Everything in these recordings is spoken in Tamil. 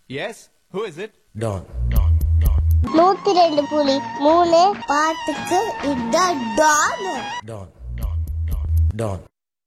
Yes? Who is it? டான் நூத்தி ரெண்டு புலி மூணு பாட்டுக்கு இதான் டான் டான் டான்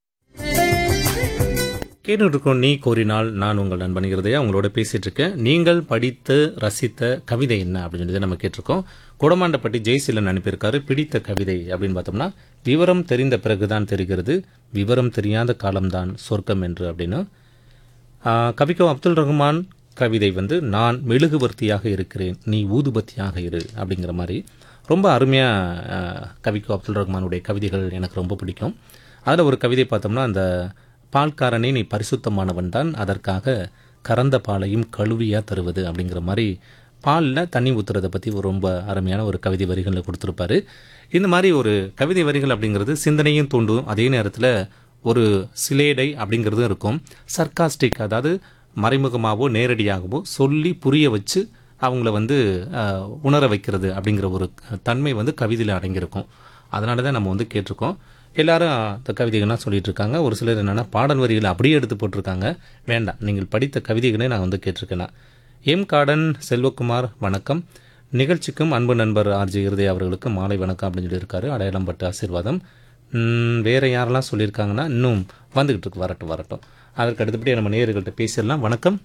கேட்டுட்டு இருக்கோம் நீ கோரினால் நான் உங்கள் நண்பன் இருதையா உங்களோட பேசிட்டு இருக்கேன் நீங்கள் படித்து ரசித்த கவிதை என்ன அப்படின்னு சொல்லி நம்ம கேட்டிருக்கோம் குடமாண்டப்பட்டி ஜெய்சீலன் அனுப்பியிருக்காரு பிடித்த கவிதை அப்படின்னு பார்த்தோம்னா விவரம் தெரிந்த பிறகுதான் தெரிகிறது விவரம் தெரியாத காலம்தான் சொர்க்கம் என்று அப்படின்னு ஆஹ், கவிக்கோ அப்துல் ரஹ்மான் கவிதை வந்து நான் மெழுகுவர்த்தியாக இருக்கிறேன் நீ ஊதுபத்தியாக இரு அப்படிங்கிற மாதிரி ரொம்ப அருமையாக கவிக்கோ அப்துல் ரஹ்மானுடைய கவிதைகள் எனக்கு ரொம்ப பிடிக்கும் அதில் ஒரு கவிதை பார்த்தோம்னா அந்த பால்காரனே நீ பரிசுத்தமானவன் தான் அதற்காக கறந்த பாலையும் கழுவியா தருவது அப்படிங்கிற மாதிரி பாலில் தண்ணி ஊற்றுறதை பற்றி ஒரு ரொம்ப அருமையான ஒரு கவிதை வரிகளில் கொடுத்துருப்பாரு இந்த மாதிரி ஒரு கவிதை வரிகள் அப்படிங்கிறது சிந்தனையும் தூண்டும் அதே நேரத்தில் ஒரு சிலேடை அப்படிங்கிறதும் இருக்கும் சர்க்காஸ்டிக் அதாவது மறைமுகமாகவோ நேரடியாகவோ சொல்லி புரிய வச்சு அவங்கள வந்து அஹ், உணர வைக்கிறது அப்படிங்கிற ஒரு தன்மை வந்து கவிதையில் அடங்கியிருக்கும் அதனால தான் நம்ம வந்து கேட்டிருக்கோம் எல்லாரும் அந்த கவிதைகள்லாம் சொல்லிட்டு இருக்காங்க ஒரு சிலர் என்னென்னா பாடல் வரிகளை அப்படியே எடுத்து போட்டிருக்காங்க வேண்டாம் நீங்கள் படித்த கவிதைகளை நான் வந்து கேட்டிருக்கேன் எம் கார்டன் செல்வகுமார் வணக்கம் நிகழ்ச்சிக்கும் அன்பு நண்பர் ஆர்ஜி இருதய அவர்களுக்கு மாலை வணக்கம் அப்படின்னு சொல்லியிருக்காரு அடையாளம் பட்டு ஆசீர்வாதம் ம், வேற யாரெல்லாம் சொல்லியிருக்காங்கன்னா இன்னும் வந்துகிட்டு இருக்கு வரட்டும் வரட்டும் அதற்கு அடுத்தபடி நம்ம நேயர்கள்ட்ட பேசிடலாம் வணக்கம்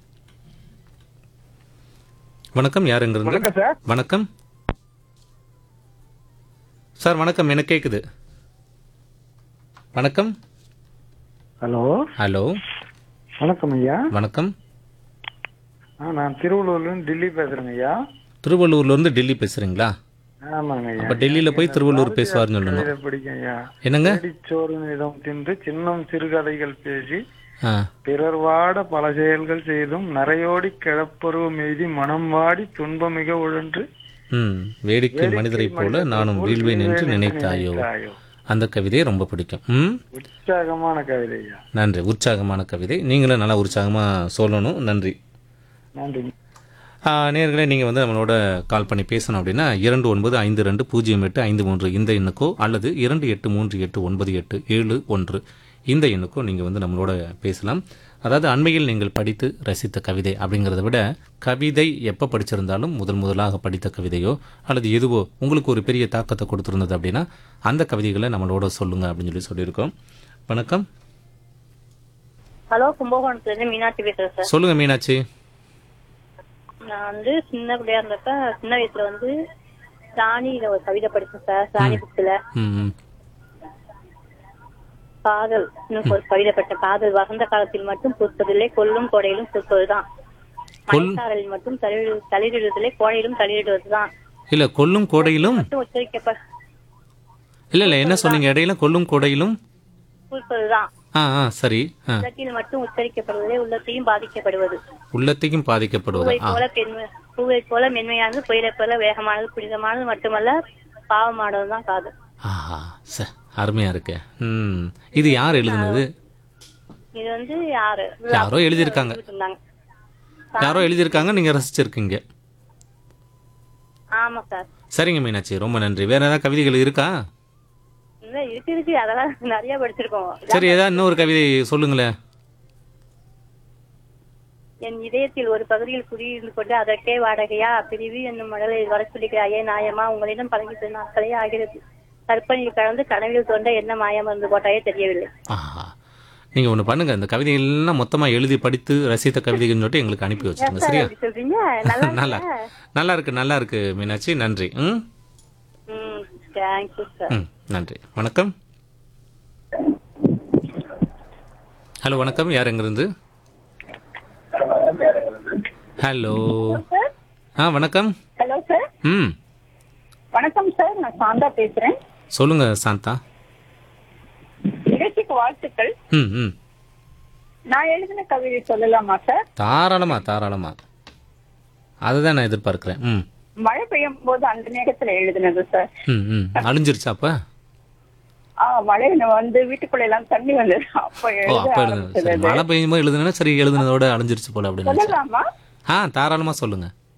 வணக்கம் யார் எங்கிருந்து வணக்கம் சார் வணக்கம் சார் வணக்கம் என்ன கேட்குது வணக்கம் ஹலோ ஹலோ வணக்கம் ஐயா வணக்கம் ஆ நான் திருவள்ளூர்லேருந்து டெல்லி பேசுறேங்க ஐயா திருவள்ளூர்லேருந்து டெல்லி பேசுகிறீங்களா ஆமாங்க ஐயா அப்போ டெல்லியில் போய் திருவள்ளூர் பேசுவார்னு சொல்லணும் கவிதை படிக்கும் ஐயா என்னங்க சோறு இடம் தின்று சின்னம் சிறுகதைகள் பேசி ஆ பிறர் வாட பல செயல்கள் செய்தும் நரையோடி கிளப்பருவம் எய்தி மனம் வாடி துன்பமிக உழன்று ம் வேடிக்கை மனிதரைப் போல நானும் வீழ்வேன் என்று நினைத்தாயோ நினைத்தாயோ. அந்த கவிதை ரொம்ப பிடிக்கும் ம் உற்சாகமான கவிதை ஐயா நன்றி உற்சாகமான கவிதை நீங்களும் நல்லா உற்சாகமாக சொல்லணும் நன்றி நன்றி ஆ, நேயர்களே நீங்கள் வந்து நம்மளோட கால் பண்ணி பேசணும் அப்படின்னா இரண்டு ஒன்பது ஐந்து ரெண்டு பூஜ்ஜியம் எட்டு ஐந்து மூன்று இந்த எண்ணுக்கோ அல்லது இரண்டு எட்டு மூன்று எட்டு ஒன்பது எட்டு ஏழு ஒன்று இந்த எண்ணுக்கோ நீங்கள் வந்து நம்மளோட பேசலாம் அதாவது அண்மையில் நீங்கள் படித்து ரசித்த கவிதை அப்படிங்கிறத விட கவிதை எப்போ படிச்சிருந்தாலும் முதல் முதலாக படித்த கவிதையோ அல்லது எதுவோ உங்களுக்கு ஒரு பெரிய தாக்கத்தை கொடுத்துருந்தது அப்படின்னா அந்த கவிதைகளை நம்மளோட சொல்லுங்க அப்படின்னு சொல்லி சொல்லியிருக்கோம் வணக்கம் ஹலோ கும்பகோணத்துல இருந்து மீனாட்சி பேசுறேன் சார் சொல்லுங்க மீனாட்சி நான் வந்து சின்ன பிள்ளையா இருந்தப்ப சின்ன வயசுல வந்து ராணியில ஒரு கவிதை படிச்சேன் சார் ராணி புக்ஸ்ல ம் ம் காதல் இன்னும் ஒரு கவிதை படிச்சேன் காதல் வசந்த காலத்தில் மட்டும் பூப்பதில்லை கொல்லும் கோடையிலும் பூப்பதுதான் கொல்- மழைக்காரலில் மட்டும் தளிரிடு தளிரிடுவதில்லை கோடையிலும் தளிரிடுவதுதான் இல்லை கொல்லும் கோடையிலும் மட்டும் உச்சரிக்கப்ப இல்லை இல்லை என்ன சொன்னீங்க இடையில கொல்லும் கோடையிலும் பூப்பதுதான் ஆ ஆ சரி ஆ உள்ளத்தில் மட்டும் உச்சரிக்கப்படுவதே உள்ளத்தையும் பாதிக்கப்படுவது உள்ளத்தையும் பாதிக்கப்படுவது பூவை ஆ போல பெண்மை பூவை போல மென்மையானது புயலை போல வேகமானது புனிதமானது மட்டுமல்ல பாவமானதுதான் காதல் ஆஹா ச அருமையா இருக்கு ம் இது யார் எழுதுனது இது வந்து யாரு யாரோ எழுதியிருக்காங்க இருந்தாங்க யாரோ எழுதியிருக்காங்க நீங்க ரசிச்சிருக்கீங்க ஆமா சார் சரிங்க மீனாட்சி ரொம்ப நன்றி வேற ஏதாவது கவிதைகள் இருக்கா இல்ல இருக்கு இருக்கு அதெல்லாம் நிறைய படிச்சிருக்கோம் சரி ஏதாவது இன்னொரு கவிதை சொல்லுங்களேன் என் இதயத்தில் ஒரு பகுதியில் குடியிருந்து கொண்டு அதற்கே வாடகையா பிரிவு என்னும் மடலை வர சொல்லிக்கிறாயே நாயமா உங்களிடம் பழகி நாட்களே ஆகிறது கற்பனையில் கலந்து கனவில் தோன்ற என்ன மாயம் இருந்து போட்டாயே தெரியவில்லை ஆஹா நீங்க ஒண்ணு பண்ணுங்க இந்த கவிதைகள்லாம் மொத்தமா எழுதி படித்து ரசித்த கவிதைகள்னு சொல்லிட்டு எங்களுக்கு அனுப்பி வச்சிருங்க சரியா எப்படி சொல்றீங்க நல்லா நல்லா நல்லா இருக்கு நல்லா இருக்கு மீனாட்சி நன்றி ம் ம் தேங்க்யூ சார் ம் நன்றி வணக்கம் ஹலோ வணக்கம் யார் எங்கிருந்து ஹலோ ஆ வணக்கம் ஹலோ சார் ம் வணக்கம் சார் நான் சாந்தா பேசுறேன் சொல்லுங்க சாந்தா நிகழ்ச்சிக்கு வாழ்த்துக்கள் ம் ம் நான் எழுதின கவிதை சொல்லலாமா சார் தாராளமா தாராளமா அதுதான் நான் எதிர்பார்க்கிறேன் ம் மழை பெய்யும் போது அந்த நேரத்துல எழுதினது சார் ம் ம் அழிஞ்சிருச்சா அப்ப ஆ மழை வந்து வீட்டுக்குள்ள எல்லாம் தண்ணி வந்தது அப்ப ஓ எழுத அப்ப எழுதுனது சரி ஆரம்பிச்சது மழை பெய்யும் போது எழுதுனா சரி எழுதுனதோட அழிஞ்சிருச்சு போல அப்படின்னு நினைச்சேன் சொல்லலாமா ஆ தாராளமா சொல்லுங்க